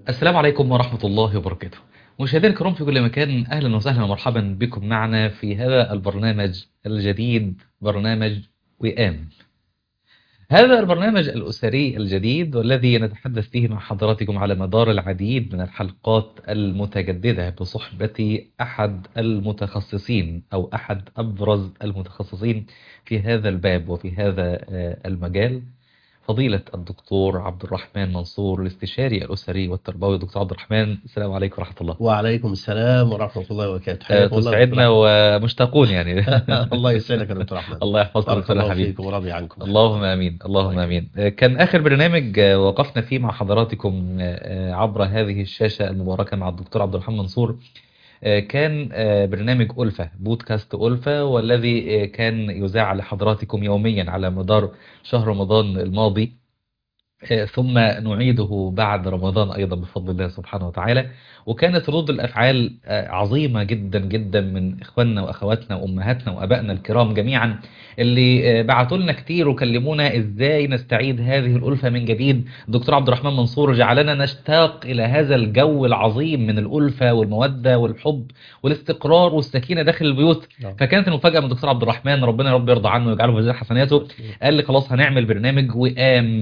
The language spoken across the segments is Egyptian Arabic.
السلام عليكم ورحمة الله وبركاته مشاهدينا الكرام في كل مكان أهلا وسهلا ومرحبا بكم معنا في هذا البرنامج الجديد برنامج وئام هذا البرنامج الأسري الجديد والذي نتحدث فيه مع حضراتكم على مدار العديد من الحلقات المتجددة بصحبة أحد المتخصصين أو أحد أبرز المتخصصين في هذا الباب وفي هذا المجال فضيلة الدكتور عبد الرحمن منصور الاستشاري الأسري والتربوي دكتور عبد الرحمن السلام عليكم ورحمة الله وعليكم السلام ورحمة الله وبركاته آه، تسعدنا ومشتاقون يعني الله يسعدك يا دكتور أحمد الله يحفظك بارك دكتور الله حبيبي فيكم ورضي عنكم اللهم امين اللهم امين آه، كان اخر برنامج آه، وقفنا فيه مع حضراتكم آه، عبر هذه الشاشه المباركه مع الدكتور عبد الرحمن منصور آه، كان آه، برنامج ألفة بودكاست ألفة والذي آه، كان يذاع لحضراتكم يوميا على مدار شهر رمضان الماضي آه، ثم نعيده بعد رمضان أيضا بفضل الله سبحانه وتعالى وكانت ردود الأفعال آه، عظيمة جدا جدا من إخواننا وأخواتنا وأمهاتنا وأبائنا الكرام جميعا اللي آه، بعتوا لنا كتير وكلمونا إزاي نستعيد هذه الألفة من جديد دكتور عبد الرحمن منصور جعلنا نشتاق إلى هذا الجو العظيم من الألفة والمودة والحب والاستقرار والسكينة داخل البيوت نعم. فكانت المفاجأة من الدكتور عبد الرحمن ربنا يا رب يرضى عنه ويجعله في ميزان حسناته قال لي خلاص هنعمل برنامج وئام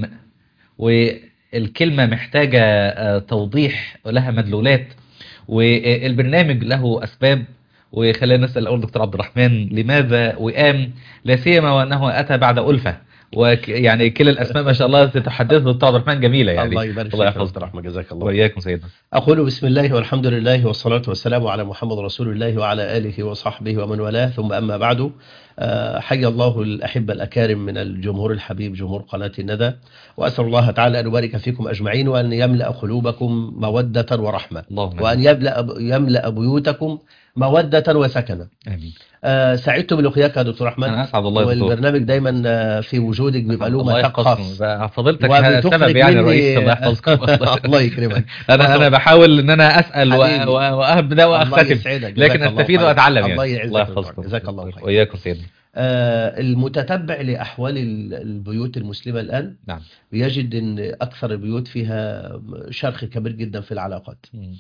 والكلمة محتاجة آه، توضيح ولها مدلولات والبرنامج له أسباب وخلينا نسأل الأول دكتور عبد الرحمن لماذا وئام لا سيما وأنه أتى بعد ألفة ويعني كلا الأسماء ما شاء الله تتحدث دكتور عبد الرحمن جميلة يعني الله يبارك الله فيك يا يحفظك دكتور أحمد جزاك الله وإياكم سيدنا أقول بسم الله والحمد لله والصلاة والسلام على محمد رسول الله وعلى آله وصحبه ومن والاه ثم أما بعد آه، حي الله الأحبة الأكارم من الجمهور الحبيب جمهور قناة الندى وأسأل الله تعالى أن يبارك فيكم أجمعين وأن يملأ قلوبكم مودة ورحمة اللهم وأن يملأ يملأ بيوتكم مودة وسكنة آمين آه، سعدت بلقياك يا دكتور أحمد أنا أسعد الله يا دكتور والبرنامج دايما آه، في وجودك بيبقى له الله مذاق يحفظكم خاص بقى فضيلتك وبتخرج سبب يعني مني- الرئيس الله يحفظكم الله يكرمك انا انا بحاول ان انا اسال و- حبيبي. و- وابدا الله واختتم يسعدك جزاك لكن الله استفيد خير. واتعلم يعني الله يعزك الله ويرفعك. يحفظكم جزاك الله خير واياكم سيدنا آه، المتتبع لأحوال ال- البيوت المسلمة الآن نعم بيجد أن أكثر البيوت فيها شرخ كبير جدا في العلاقات مم.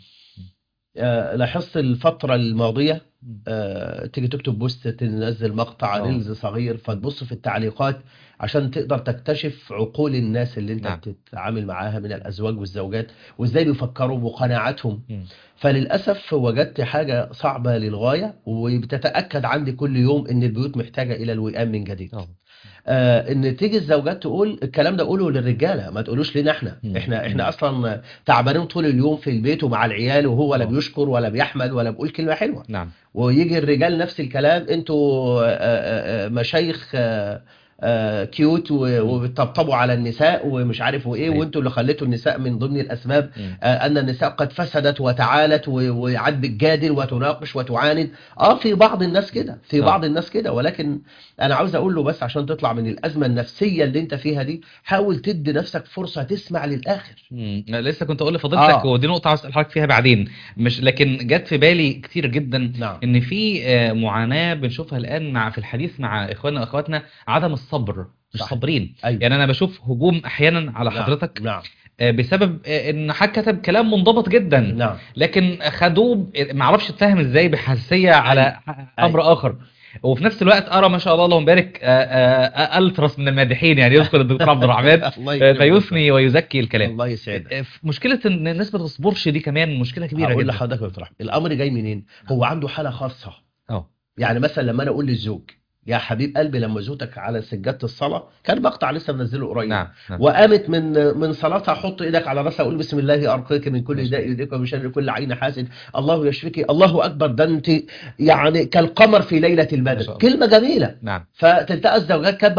آه، لاحظت الفترة الماضية آه، تيجي تكتب بوست تنزل مقطع آه. ريلز صغير فتبص في التعليقات عشان تقدر تكتشف عقول الناس اللي انت نعم. بتتعامل معاها من الأزواج والزوجات وازاي بيفكروا وقناعاتهم مم. فللأسف وجدت حاجة صعبة للغاية وبتتأكد عندي كل يوم ان البيوت محتاجة إلى الوئام من جديد آه. آه ان تيجي الزوجات تقول الكلام ده قوله للرجاله ما تقولوش لنا احنا مم. احنا احنا اصلا تعبانين طول اليوم في البيت ومع العيال وهو لا آه. بيشكر ولا بيحمد ولا بيقول كلمه حلوه نعم ويجي الرجال نفس الكلام انتوا آه، آه، آه، مشايخ آه، آه، كيوت و- وبتطبطبوا على النساء ومش عارف وايه أيوة. وانتوا اللي خليتوا النساء من ضمن الاسباب مم. آه، ان النساء قد فسدت وتعالت و- وعاد بتجادل وتناقش وتعاند اه في بعض الناس كده في آه. بعض الناس كده ولكن انا عاوز اقول له بس عشان تطلع من الازمه النفسيه اللي انت فيها دي حاول تدي نفسك فرصه تسمع للاخر مم. لسه كنت اقول لفضيلتك آه. ودي نقطه عاوز اسال حضرتك فيها بعدين مش لكن جت في بالي كتير جدا نعم ان في آه، معاناه بنشوفها الان مع في الحديث مع اخواننا واخواتنا عدم الصبر مش صح. صابرين ايوه يعني انا بشوف هجوم احيانا على نعم. حضرتك نعم آه، بسبب آه، ان حضرتك كتب كلام منضبط جدا نعم لكن خدوه ما اعرفش اتفهم ازاي بحساسيه على امر اخر وفي نفس الوقت ارى ما شاء الله اللهم بارك آه، آه، الترس من المادحين يعني يذكر الدكتور عبد الرحمن الله آه، يكرمك. فيثني ويزكي الكلام الله يسعدك آه، مشكله ان الناس ما تصبرش دي كمان مشكله كبيره هقول جدا لحضرتك يا دكتور احمد الامر جاي منين هو عنده حاله خاصه اه يعني مثلا لما انا اقول للزوج يا حبيب قلبي لما زوجتك على سجاده الصلاه كان مقطع لسه منزله قريب نعم نعم وقامت من من صلاتها حط ايدك على راسها وقول بسم الله ارقيك من كل ماشي. داء يديك ومن شر كل عين حاسد الله يشفيك الله اكبر ده انت يعني كالقمر في ليله ما البدر شاء الله. كلمه جميله نعم فتلتقى الزوجات كب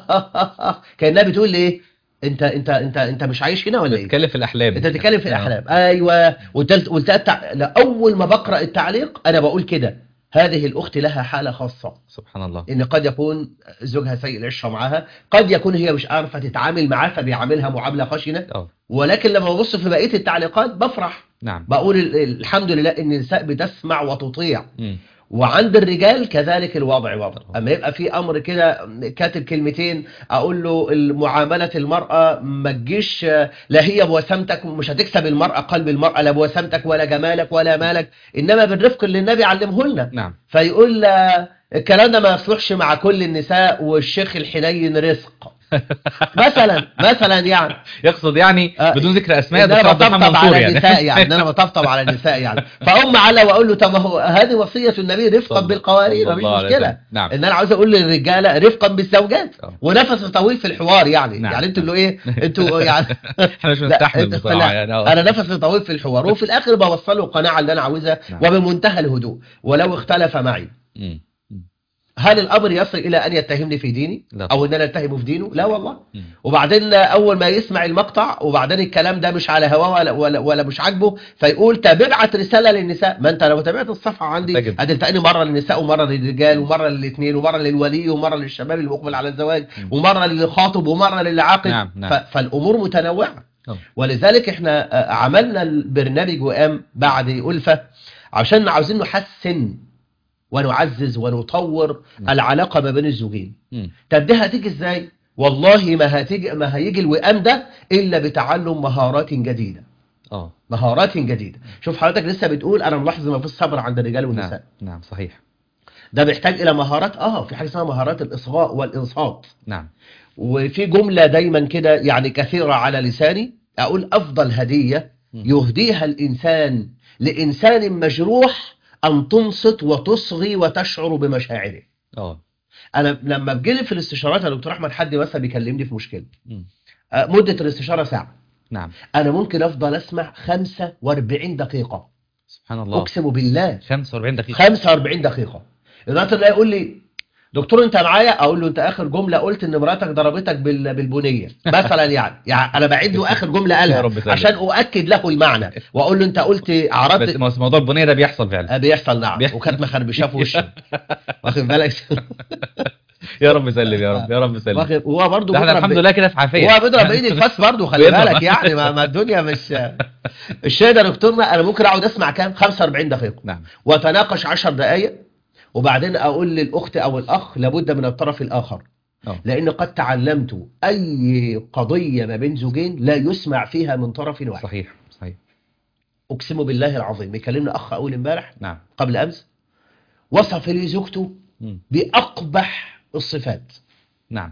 كانها بتقول لي ايه انت انت انت انت مش عايش هنا ولا ايه بتتكلم في الاحلام انت بتتكلم في آه. الاحلام ايوه وقلت قلت التع... لا اول ما بقرا التعليق انا بقول كده هذه الاخت لها حاله خاصه سبحان الله ان قد يكون زوجها سيء العشره معاها قد يكون هي مش عارفه تتعامل معاه فبيعاملها معامله خشنه اه ولكن لما ببص في بقيه التعليقات بفرح نعم بقول ال- الحمد لله ان النساء بتسمع وتطيع مم. وعند الرجال كذلك الوضع وضع اما يبقى في امر كده كاتب كلمتين اقول له معامله المراه ما تجيش لا هي بوسامتك مش هتكسب المراه قلب المراه لا بوسامتك ولا جمالك ولا مالك انما بالرفق اللي النبي علمه لنا نعم فيقول لا، الكلام ده ما يصلحش مع كل النساء والشيخ الحنين رزق مثلا مثلا يعني يقصد يعني آه، بدون ذكر اسماء ان انا دكتور عبد الرحمن بطبطب منصور على يعني النساء يعني ان انا بطبطب على النساء يعني فاقوم على واقول له طب ما هو هذه وصيه النبي رفقا صلى- بالقوارير صلى مفيش الله عليه مشكله وسلم. نعم ان انا عاوز اقول للرجاله رفقا بالزوجات آه. ونفس طويل في الحوار يعني نعم. يعني انتوا اللي ايه انتوا يعني احنا مش لا، بنستحمل انت بصراحه لا، يعني آه. انا نفس طويل في الحوار وفي الاخر بوصله القناعه اللي انا عاوزها نعم. وبمنتهى الهدوء ولو اختلف معي مم. هل الامر يصل الى ان يتهمني في ديني لا او ان انا اتهمه في دينه لا والله مم. وبعدين اول ما يسمع المقطع وبعدين الكلام ده مش على هواه ولا, ولا, ولا مش عاجبه فيقول طب ابعت رساله للنساء ما انت لو تابعت الصفحه عندي تجد. هتلتقيني مره للنساء ومره للرجال ومره للاثنين ومره للولي ومره للشباب المقبل على الزواج مم. ومره للي خاطب ومره للي عاقد نعم، نعم. ف- فالامور متنوعه آه. ولذلك احنا آه، عملنا البرنامج وقام بعد ألفة عشان عاوزين نحسن ونعزز ونطور نعم. العلاقة ما بين الزوجين مم. طب دي هتيجي ازاي والله ما هتيجي ما هيجي الوئام ده الا بتعلم مهارات جديده اه مهارات جديده شوف حضرتك لسه بتقول انا ملاحظ ما في الصبر عند الرجال نعم والنساء نعم صحيح ده بيحتاج الى مهارات اه في حاجه اسمها مهارات الاصغاء والانصات نعم وفي جمله دايما كده يعني كثيره على لساني اقول افضل هديه مم. يهديها الانسان لانسان مجروح ان تنصت وتصغي وتشعر بمشاعره اه انا لما بجيلي في الاستشارات يا دكتور احمد حد مثلا بيكلمني في مشكله مم. آه، مده الاستشاره ساعه نعم انا ممكن افضل اسمع 45 دقيقه سبحان الله اقسم بالله 45 دقيقه 45 دقيقه لغايه ما يقول لي دكتور انت معايا اقول له انت اخر جمله قلت ان مراتك ضربتك بال- بالبنيه مثلا يعني يعني انا بعيد له اخر جمله يا قالها رب سلم. عشان اؤكد له المعنى واقول له انت قلت بس عرضت بس موضوع البنيه ده بيحصل فعلا آه، بيحصل نعم بيحصل. وكانت مخربشه في وشي واخد بالك يا رب سلم يا رب يا رب سلم واخد هو برضه ده احنا الحمد لله كده في عافيه هو بيضرب بايد الفاس برضه خلي بيضرب. بالك يعني ما, ما الدنيا مش الشيء ده يا دكتورنا انا ممكن اقعد اسمع كام 45 دقيقه نعم واتناقش 10 دقائق وبعدين اقول للاخت او الاخ لابد من الطرف الاخر اه لان قد تعلمت اي قضيه ما بين زوجين لا يسمع فيها من طرف واحد صحيح صحيح اقسم بالله العظيم يكلمنا اخ اول امبارح نعم قبل امس وصف لي زوجته مم. باقبح الصفات نعم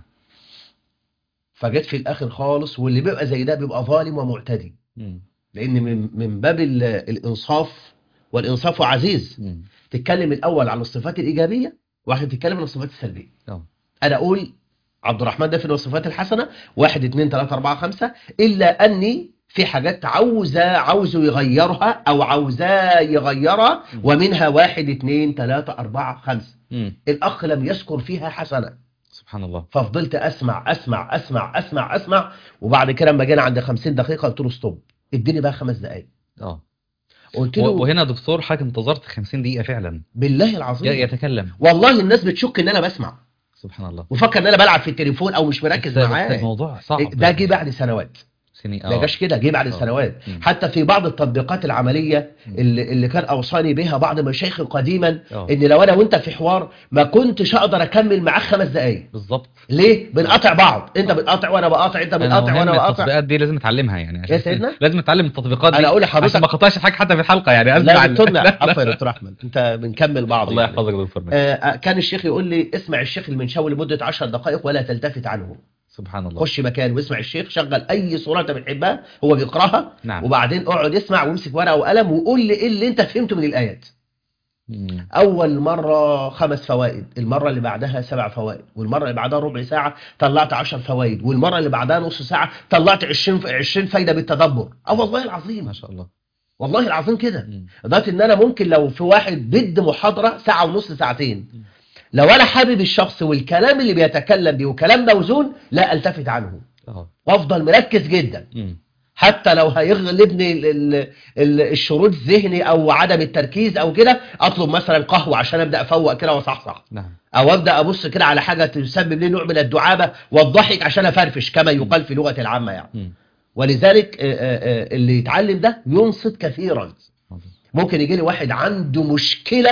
فجت في الاخر خالص واللي بيبقى زي ده بيبقى ظالم ومعتدي مم. لان من من باب ال- الانصاف والانصاف عزيز مم. تتكلم الاول عن الصفات الايجابيه وبعدين تتكلم عن الصفات السلبيه اه انا اقول عبد الرحمن ده في الصفات الحسنه واحد اتنين تلاته اربعه خمسه الا اني في حاجات عاوزه عاوزه يغيرها او عاوزاه يغيرها م. ومنها واحد اتنين تلاته اربعه خمسه مم. الاخ لم يذكر فيها حسنه سبحان الله ففضلت اسمع اسمع اسمع اسمع اسمع وبعد كده لما جينا عند 50 دقيقه قلت له ستوب اديني بقى خمس دقائق اه قلت و- له وهنا دكتور حضرتك انتظرت 50 دقيقه فعلا بالله ي- العظيم يتكلم والله الناس بتشك ان انا بسمع سبحان الله وفكر ان انا بلعب في التليفون او مش مركز بس- بس معاه الموضوع صعب ده جه بعد سنوات سنين ما جاش كده جه بعد آه. سنوات مم. حتى في بعض التطبيقات العمليه مم. اللي, اللي كان اوصاني بها بعض مشايخ قديما اه ان لو انا وانت في حوار ما كنتش اقدر اكمل معاك خمس دقائق بالظبط ليه بنقاطع بعض انت بتقاطع وانا بقاطع انت انا بتقاطع مهم وانا بقاطع التطبيقات دي لازم اتعلمها يعني عشان يا سيدنا. لازم اتعلم التطبيقات دي انا اقول عشان لحضرتك ما اقطعش حاجه حتى في الحلقه يعني لا اسمع يا دكتورنا لا- لا. عفوا يا دكتور احمد انت بنكمل بعض الله يعني. يحفظك يا دكتور مجدي. آه، آه، كان الشيخ يقول لي اسمع الشيخ المنشاوي لمده 10 دقائق ولا تلتفت عنه سبحان الله خش مكان واسمع الشيخ شغل اي صوره انت بتحبها هو بيقراها نعم وبعدين اقعد اسمع وامسك ورقه وقلم وقول لي ايه اللي انت فهمته من الايات مم. اول مره خمس فوائد المره اللي بعدها سبع فوائد والمره اللي بعدها ربع ساعه طلعت عشر فوائد والمره اللي بعدها نص ساعه طلعت 20 ف- 20 فايده بالتدبر اه والله العظيم ما شاء الله والله العظيم كده مم. لدرجه ان انا ممكن لو في واحد بد محاضره ساعه ونص ساعتين لو انا حابب الشخص والكلام اللي بيتكلم بيه وكلام موزون لا التفت عنه اه وافضل مركز جدا مم. حتى لو هيغلبني ال- ال- ال- الشرود الذهني او عدم التركيز او كده اطلب مثلا قهوه عشان ابدا افوق كده واصحصح نعم او ابدا ابص كده على حاجه تسبب لي نوع من الدعابه والضحك عشان افرفش كما يقال في لغه العامه يعني مم. ولذلك آه، آه، آه، اللي يتعلم ده ينصت كثيرا سبحان الله. ممكن يجي لي واحد عنده مشكله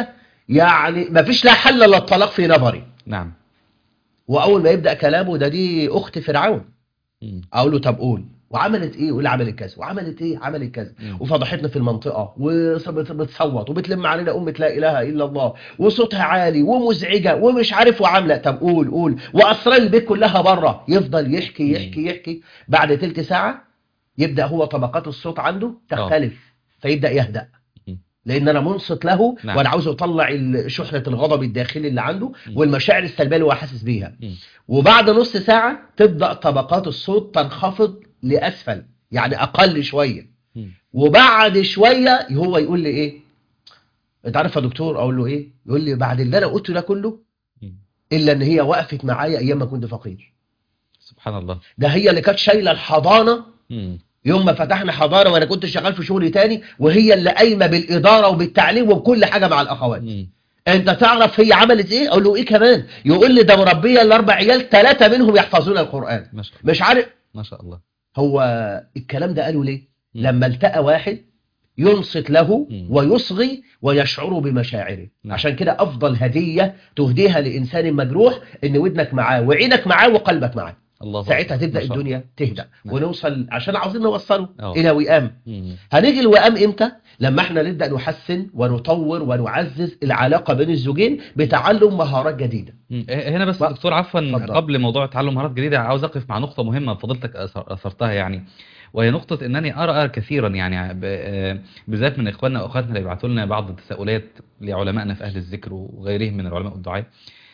يعني ما فيش لا حل الا الطلاق في نظري نعم واول ما يبدا كلامه ده دي اخت فرعون مم. اقول له طب قول وعملت ايه يقول لي عملت كذا وعملت ايه عملت كذا مم. وفضحتنا في المنطقه وبتصوت وبتلم علينا امه لا اله الا الله وصوتها عالي ومزعجه ومش عارف وعامله طب قول قول واسرار البيت كلها بره يفضل يحكي يحكي يحكي بعد تلت ساعه يبدا هو طبقات الصوت عنده تختلف فيبدا يهدأ مم. لان انا منصت له نعم. وانا عاوز اطلع ال- شحنه الغضب الداخلي اللي عنده مم. والمشاعر السلبيه اللي هو حاسس بيها مم. وبعد نص ساعه تبدا طبقات الصوت تنخفض لاسفل يعني اقل شويه مم. وبعد شويه هو يقول لي ايه انت عارف يا دكتور اقول له ايه يقول لي بعد اللي انا قلته ده كله مم. الا ان هي وقفت معايا ايام ما كنت فقير سبحان الله ده هي اللي كانت شايله الحضانه مم. يوم ما فتحنا حضانه وانا كنت شغال في شغل تاني وهي اللي قايمه بالاداره وبالتعليم وبكل حاجه مع الاخوات مم. انت تعرف هي عملت ايه اقول له ايه كمان يقول لي ده مربيه الاربع عيال ثلاثه منهم يحفظون القران ما شاء الله مش عارف ما شاء الله هو الكلام ده قاله ليه مم. لما التقى واحد ينصت له مم. ويصغي ويشعر بمشاعره نعم. عشان كده افضل هديه تهديها لانسان مجروح ان ودنك معاه وعينك معاه وقلبك معاه الله ساعتها أكبر. تبدا ما شاء الله. الدنيا تهدأ نعم. ونوصل عشان عاوزين نوصله أه. الى وئام مم. هنيجي الوئام امتى لما احنا نبدا نحسن ونطور ونعزز العلاقه بين الزوجين بتعلم مهارات جديده مم. هنا بس بقى- دكتور عفوا اتفضل. قبل موضوع تعلم مهارات جديدة عاوز أقف مع نقطة مهمة فضلتك أثر- أثرتها يعني وهي نقطة أنني أرى كثيرا يعني ب- آه، بالذات من إخواننا وأخواتنا اللي بيبعتوا لنا بعض التساؤلات لعلمائنا في أهل الذكر وغيرهم من العلماء والدعاة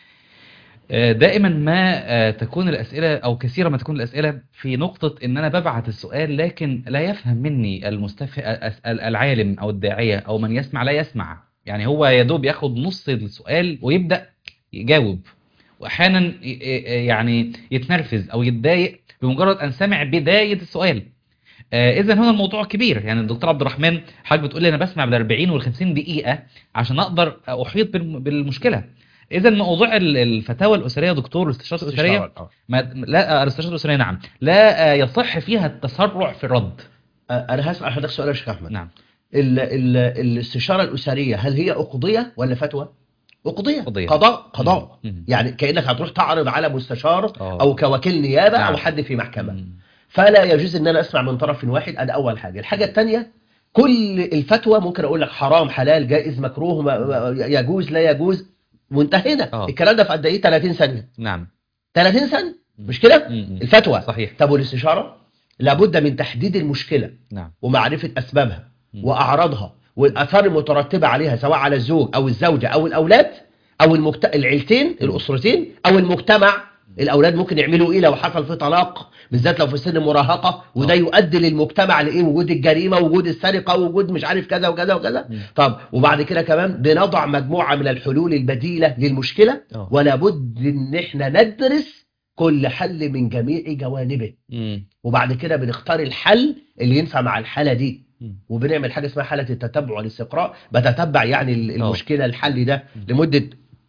آه، دائما ما آه، تكون الأسئلة أو كثيرا ما تكون الأسئلة في نقطة أن أنا ببعت السؤال لكن لا يفهم مني المستف... الأس- العالم أو الداعية أو من يسمع لا يسمع يعني هو يا دوب ياخد نص السؤال ويبدأ يجاوب واحيانا ي- ي- يعني يتنرفز او يتضايق بمجرد ان سمع بدايه السؤال اذا هنا الموضوع كبير يعني الدكتور عبد الرحمن حضرتك بتقول لي انا بسمع بال 40 وال 50 دقيقه عشان اقدر احيط بالم- بالمشكله اذا موضوع ال- الفتاوى الاسريه يا دكتور والاستشارات الاسريه استشارة. ما لا الاستشارات الاسريه نعم لا آه، يصح فيها التسرع في الرد آه، انا هسال حضرتك سؤال يا شيخ احمد نعم ال ال الاستشاره الاسريه هل هي اقضيه ولا فتوى اقضيه قضية. قضاء قضاء مم. يعني كانك هتروح تعرض على مستشار آه. او كوكيل نيابه نعم. او حد في محكمه مم. فلا يجوز ان انا اسمع من طرف واحد ادي اول حاجه الحاجه الثانيه كل الفتوى ممكن اقول لك حرام حلال جائز مكروه ما- ما- يجوز لا يجوز وانتهينا آه. الكلام ده في قد ايه 30 ثانيه نعم 30 ثانيه مش كده مم. الفتوى صحيح طب والاستشاره لابد من تحديد المشكله نعم ومعرفه اسبابها مم. واعراضها والاثار المترتبه عليها سواء على الزوج او الزوجه او الاولاد او المكت... العيلتين الاسرتين او المجتمع الاولاد ممكن يعملوا ايه لو حصل في طلاق بالذات لو في سن مراهقه وده آه. يؤدي للمجتمع لايه وجود الجريمه وجود السرقه وجود مش عارف كذا وكذا وكذا مم. طب وبعد كده كمان بنضع مجموعه من الحلول البديله للمشكله آه. ولا بد ان احنا ندرس كل حل من جميع جوانبه مم. وبعد كده بنختار الحل اللي ينفع مع الحاله دي مم. وبنعمل حاجه اسمها حاله التتبع والاستقراء بتتبع يعني ال- المشكله الحل ده لمده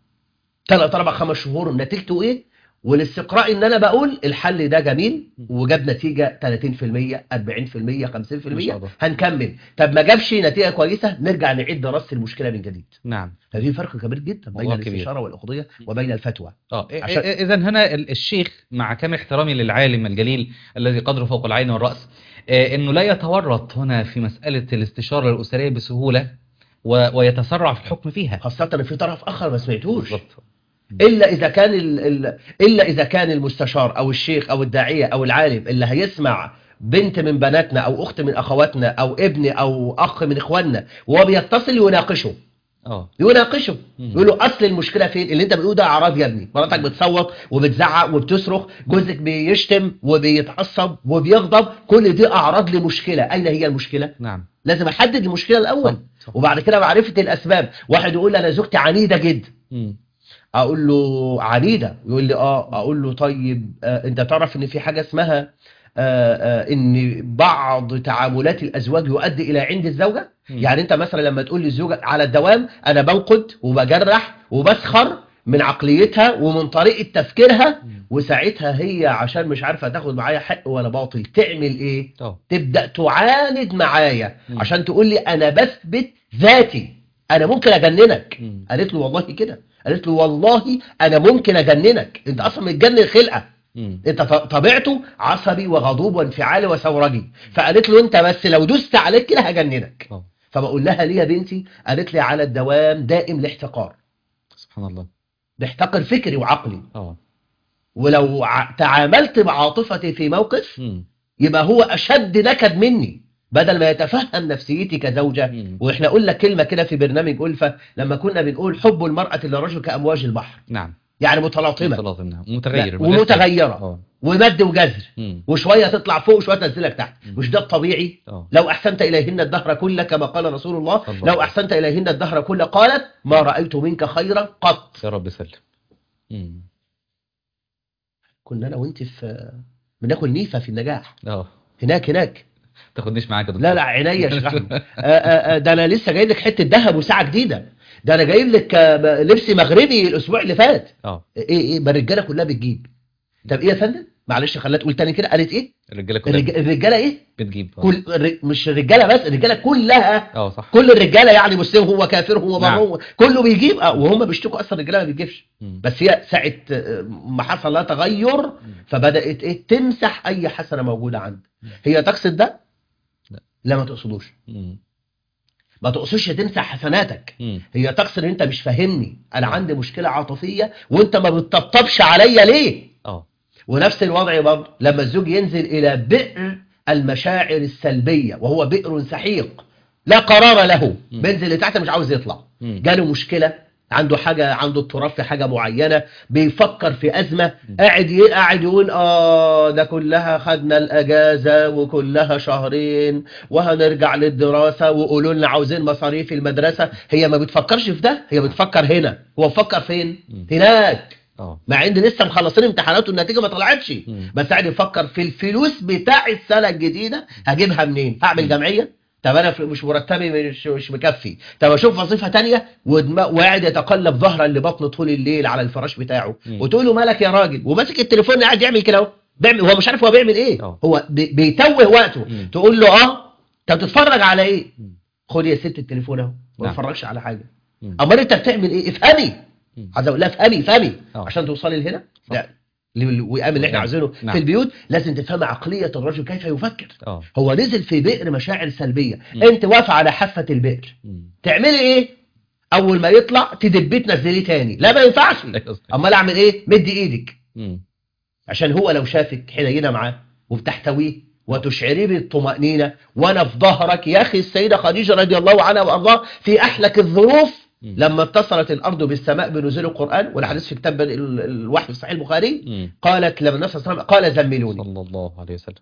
3 4 5 شهور نتيجته ايه والاستقراء ان انا بقول الحل ده جميل وجاب نتيجه 30% 40% 50% الله. هنكمل طب ما جابش نتيجه كويسه نرجع نعيد دراسه المشكله من جديد نعم ففي فرق كبير جدا بين موضوع كبير. الاستشاره والاقضيه وبين الفتوى اه عشان- اذا هنا ال- الشيخ مع كامل احترامي للعالم الجليل الذي قدره فوق العين والراس آه، انه لا يتورط هنا في مساله الاستشاره الاسريه بسهوله و- ويتسرع في الحكم فيها خاصه ان في طرف اخر ما سمعتوش بالضبط الا اذا كان ال... ال... الا اذا كان المستشار او الشيخ او الداعيه او العالم اللي هيسمع بنت من بناتنا او اخت من اخواتنا او ابن او اخ من اخواننا وهو بيتصل يناقشه اه يناقشه مم. يقول له اصل المشكله فين اللي انت بتقوله ده اعراض يا ابني مراتك بتصوت وبتزعق وبتصرخ جوزك بيشتم وبيتعصب وبيغضب كل دي اعراض لمشكله اين هي المشكله نعم لازم احدد المشكله الاول صح، صح. وبعد كده معرفه الاسباب واحد يقول لي انا زوجتي عنيده جدا مم. اقول له عنيده يقول لي اه اقول له طيب آه انت تعرف ان في حاجه اسمها آه آه ان بعض تعاملات الازواج يؤدي الى عند الزوجه مم. يعني انت مثلا لما تقول للزوجه على الدوام انا بنقد وبجرح وبسخر من عقليتها ومن طريقه تفكيرها مم. وساعتها هي عشان مش عارفه تاخد معايا حق ولا باطل تعمل ايه اه تبدا تعاند معايا مم. عشان تقول لي انا بثبت ذاتي انا ممكن اجننك مم. قالت له والله كده قالت له والله انا ممكن اجننك انت اصلا متجنن خلقه مم. انت ط- طبيعته عصبي وغضوب وانفعالي وثورجي فقالت له انت بس لو دست عليك كده هجننك اه فبقول لها ليه يا بنتي قالت لي على الدوام دائم الاحتقار سبحان الله بيحتقر فكري وعقلي اه ولو ع- تعاملت بعاطفتي في موقف مم. يبقى هو اشد نكد مني بدل ما يتفهم نفسيتي كزوجة مم. واحنا قلنا كلمة كده في برنامج ألفة لما كنا بنقول حب المرأة للرجل كأمواج البحر نعم يعني متلاطمة متلاطم نعم متغير لا، ومتغيرة اه ومد وجزر مم. وشوية تطلع فوق وشوية تنزلك تحت مم. مش ده الطبيعي اه لو أحسنت إليهن الدهر كله كما قال رسول الله الله. لو أحسنت إليهن الدهر كله قالت ما رأيت منك خيرا قط يا رب سلم مم. كنا أنا وأنت في بناكل نيفة في النجاح اه هناك هناك تاخدنيش معاك يا دكتور لا لا عينيا يا شيخ احمد آه، آه، آه، ده انا لسه جايب لك حته ذهب وساعه جديده ده انا جايب لك آه، لبس مغربي الاسبوع اللي فات اه ايه ايه ما الرجاله كلها بتجيب طب ايه يا فندم معلش خليها تقول تاني كده قالت ايه الرجاله كلها الرج- الرجاله ايه بتجيب اه كل الر- مش الرجاله بس الرجاله كلها اه صح كل الرجاله يعني مسلم هو كافر هو بر نعم. هو كله بيجيب اه وهم بيشتكوا اصلا الرجاله ما بتجيبش مم. بس هي ساعه آه، ما حصل لها تغير مم. فبدات ايه تمسح اي حسنه موجوده عندها هي تقصد ده لا. لا ما تقصدوش مم. ما تقصدش تمسح حسناتك مم. هي تقصد ان انت مش فاهمني انا عندي مشكله عاطفيه وانت ما بتطبطبش عليا ليه اه ونفس الوضع برضه لما الزوج ينزل الى بئر المشاعر السلبيه وهو بئر سحيق لا قرار له مم. بينزل لتحت مش عاوز يطلع مم. جاله مشكله عنده حاجه عنده اضطراب في حاجه معينه بيفكر في ازمه مم. قاعد ي- قاعد يقول اه ده كلها خدنا الاجازه وكلها شهرين وهنرجع للدراسه وقولوا لنا عاوزين مصاريف المدرسه هي ما بتفكرش في ده هي بتفكر هنا هو بفكر فين مم. هناك اه مع ان لسه مخلصين امتحانات والنتيجه ما طلعتش مم. بس قاعد يفكر في الفلوس بتاع السنه الجديده هجيبها منين هعمل مم. جمعيه طب انا في- مش مرتبي مش مش مكفي طب اشوف وظيفه تانية ودماغ وقاعد يتقلب ظهرا لبطن طول الليل على الفراش بتاعه مم. وتقول له مالك يا راجل وماسك التليفون قاعد يعمل كده اهو بيعمل هو مش عارف هو بيعمل ايه اه. هو بي- بيتوه وقته مم. تقول له اه طب تتفرج على ايه مم. خد يا ست التليفون اهو ما نعم. تتفرجش على حاجه مم. امال انت بتعمل ايه افهمي مم. عايز اقول لها افهمي افهمي اه. عشان توصلي لهنا صح. لا الوئام اللي احنا نعم. عايزينه نعم. في البيوت لازم تفهم عقليه الرجل كيف يفكر اه هو نزل في بئر مشاعر سلبيه مم. انت واقفه على حافه البئر مم. تعملي ايه اول ما يطلع تدبيه تنزليه تاني لا ما ينفعش أيوة صحيح. امال اعمل ايه مدي ايدك مم. عشان هو لو شافك حنينه معاه وبتحتويه وتشعريه بالطمأنينة وانا في ظهرك يا اخي السيدة خديجة رضي الله عنها وارضاها في احلك الظروف مم. لما اتصلت الارض بالسماء بنزول القرآن والحديث في كتاب ال- الوحي في صحيح البخاري مم. قالت لما النبي صلى الله عليه وسلم قال زملوني صلى الله عليه وسلم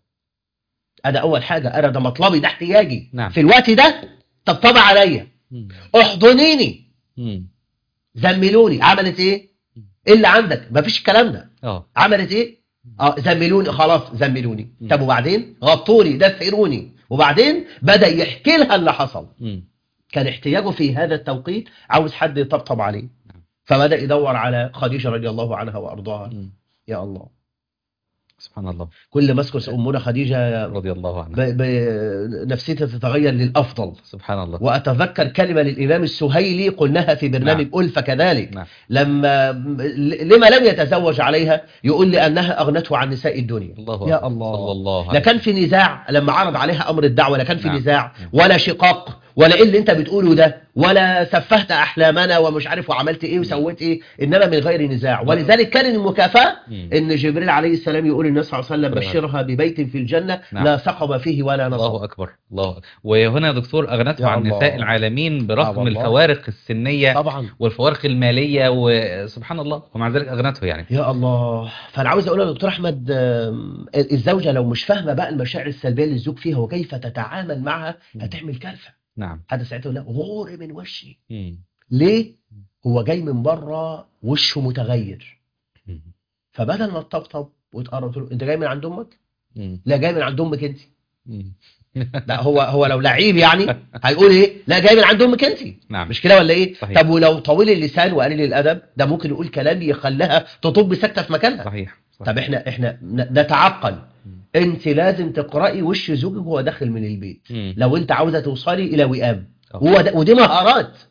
انا اول حاجة انا ده مطلبي ده احتياجي نعم. في الوقت ده طبطب عليا مم. احضنيني مم. زملوني عملت ايه ايه اللي عندك مفيش الكلام ده اه عملت ايه اه زملوني خلاص زملوني مم. طب وبعدين غطوني دفئروني وبعدين بدأ يحكي لها اللي حصل مم. كان احتياجه في هذا التوقيت عاوز حد يطبطب عليه نعم. فبدأ يدور على خديجة رضي الله عنها وأرضاها مم. يا الله سبحان الله كل ما اذكر أمنا خديجة رضي الله عنه ب... ب... نفسيتي تتغير للأفضل سبحان الله وأتذكر كلمة للإمام السهيلي قلناها في برنامج ألفة كذلك نعم لما لما لم يتزوج عليها يقول لأنها أغنته عن نساء الدنيا الله يا أكبر. الله. صلى الله لا عليه كان في نزاع لما عرض عليها امر الدعوه لا كان في نعم. نزاع نعم. ولا شقاق ولا ايه اللي انت بتقوله ده ولا سفهت احلامنا ومش عارف وعملت ايه وسويت ايه انما من غير نزاع ولذلك كان المكافاه مم. ان جبريل عليه السلام يقول للنبي صلى الله عليه وسلم نعم. بشرها ببيت في الجنه نعم. لا صخب فيه ولا نصب الله أكبر الله أكبر. وهنا يا دكتور أغنته يا عن الله. نساء العالمين آه برغم والله. الفوارق السنية طبعا والفوارق المالية وسبحان الله ومع ذلك أغنته يعني يا الله فانا عاوز اقول يا دكتور احمد آم، الزوجه لو مش فاهمه بقى المشاعر السلبيه اللي الزوج فيها وكيف تتعامل معها هتعمل كارثه نعم هذا ساعتها يقول لها غور من وشي مم. ليه هو جاي من بره وشه متغير مم. فبدل ما تطبطب وتقرب تقول له انت جاي من عند امك مم. لا جاي من عند امك انت مم. لا هو هو لو لعيب يعني هيقول ايه لا جاي من عند امك انت نعم مش كده ولا ايه صحيح. طب ولو طويل اللسان وقليل الادب ده ممكن يقول كلام يخليها تطب سكته في مكانها صحيح صحيح. طب احنا احنا ن- نتعقل مم. انت لازم تقراي وش زوجك وهو داخل من البيت مم. لو انت عاوزه توصلي الى وئام آه. وهو ده ودي مهارات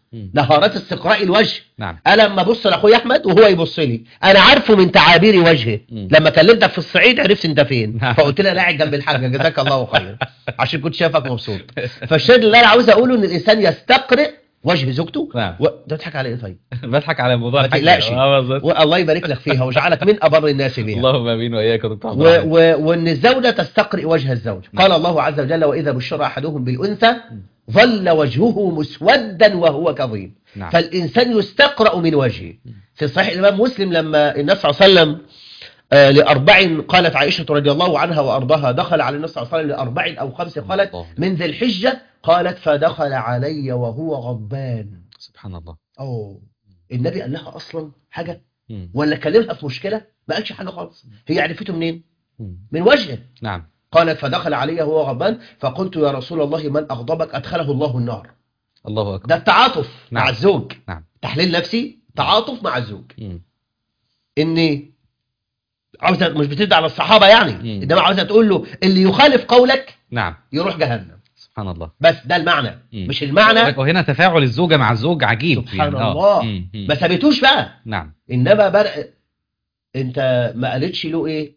مم. مهارات استقراء الوجه نعم انا لما ابص لاخويا احمد وهو يبص لي انا عارفه من تعابير وجهه مم. لما كلمتك في الصعيد عرفت انت فين نعم. فقلت لها لا قاعد جنب الحاجه جزاك الله خير عشان كنت شايفك مبسوط فالشاهد اللي انا عاوز اقوله ان الانسان يستقرئ وجه زوجته نعم و... ده تضحك على ايه طيب بضحك على موضوع ما الحاج. تقلقش. آه، بالظبط. والله يبارك لك فيها ويجعلك من ابر الناس بها اللهم امين واياك يا دكتور عبد و... الرحمن. و... وان الزوجه تستقرئ وجه الزوج قال الله عز وجل واذا بشر احدهم بالانثى ظل وجهه مسودا وهو كظيم نعم فالإنسان يستقرأ من وجهه في صحيح الإمام مسلم لما النبي صلى الله عليه وسلم آه، لأربع قالت عائشة رضي الله عنها وأرضاها دخل على النبي صلى الله عليه وسلم لأربع أو خمس قالت الله. من ذي الحجة قالت فدخل علي وهو غضبان سبحان الله أوه النبي قال لها أصلا حاجة مم. ولا كلمها في مشكلة ما قالش حاجة خالص هي عرفته منين مم. من وجهه نعم قالت فدخل علي وهو غضبان فقلت يا رسول الله من أغضبك أدخله الله النار الله اكبر ده التعاطف مع نعم. الزوج نعم تحليل نفسي تعاطف مع الزوج مم. ان عاوزه مش بتدعي على الصحابه يعني مم. انما عاوزه تقول له اللي يخالف قولك نعم يروح جهنم سبحان الله بس ده المعنى مم. مش المعنى وهنا تفاعل الزوجة مع الزوج عجيب سبحان آه. الله. مم. مم. ما سابتوش بقى نعم انما بر... انت ما قالتش له ايه